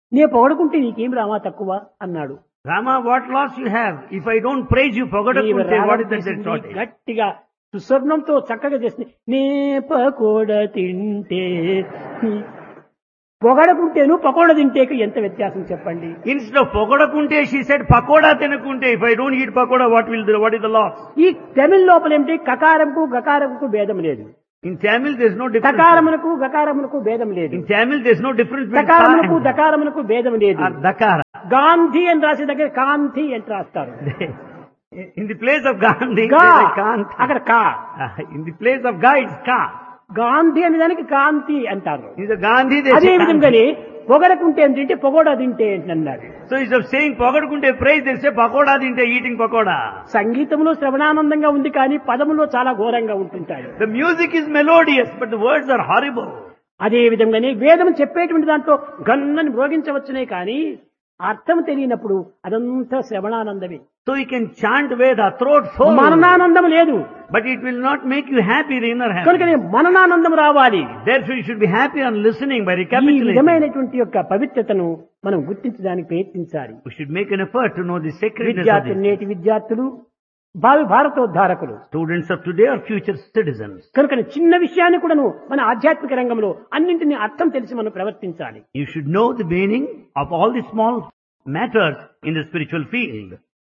నే పొగడుకుంటే నీకేం రామా తక్కువ అన్నాడు Rama, what loss you have? If I don't praise you, నీవు Pagadakunte, what is రాగం that చేసింది shortage? గట్టిగా సుస్వర్ణంతో చక్కగా చేసింది నే పకోడ తింటే నీ- పొగడకుంటేను పకోడ తింటేకు ఎంత వ్యత్యాసం చెప్పండి Instead of Pagadakunte, she said Pakoda Tenakunte. If I don't eat Pakoda, what will the, what is the loss? ఈ తమిళ లోపల ఏమిటి కకారంకు గకారంకు భేదం లేదు In Tamil, there's no difference. కకారమునకు గకారమునకు భేదం లేదు In Tamil, there's no difference between దకారమునకు ka and దకారమునకు భేదం లేదు or Dakara. Gandhi అని రాసే దగ్గర కాంతి అని రాస్తారు In the place of Gandhi, గా there's a Kanti. అక్కడ కా Uh, In the place of Ga, it's Ka. Gandhi అనే దానికి కాంతి అంటారు In the Gandhi, there's అదే a Kanti. విధంగానే పొగడకుంటే ఏం తింటే పొగోడా తింటే ఏంటి అన్నారు So instead of saying Pagadakunte praise, they say Pakoda Dinte, eating Pakoda. సంగీతంలో శ్రవణానందంగా ఉంది కానీ పదములో చాలా ఘోరంగా ఉంటుంటాయి The music is melodious, but the words are horrible. అదే విధంగానే వేదం చెప్పేటువంటి దాంట్లో గన్నని మ్రోగించవచ్చునే కానీ అర్థం తెలియనప్పుడు అదంతా శ్రవణానందమే So you can chant Veda, throat full, మననానందం లేదు but it will not make you happy, the inner happy. కనుకనే మననానందం రావాలి Therefore you should be happy on listening by ఈ recapitulating. విధమైనటువంటి యొక్క పవిత్రతను మనం గుర్తించడానికి ప్రయత్నించాలి We should make an effort to know the sacredness of విద్యార్థులు this. నేటి విద్యార్థులు భావి భారతోద్ధారకులు Students of today are future citizens. కనుక చిన్న విషయాన్ని కూడాను మన ఆధ్యాత్మిక రంగంలో అన్నింటినీ అర్థం తెలిసి మనం ప్రవర్తించాలి You should know the meaning of all the small matters in the spiritual field.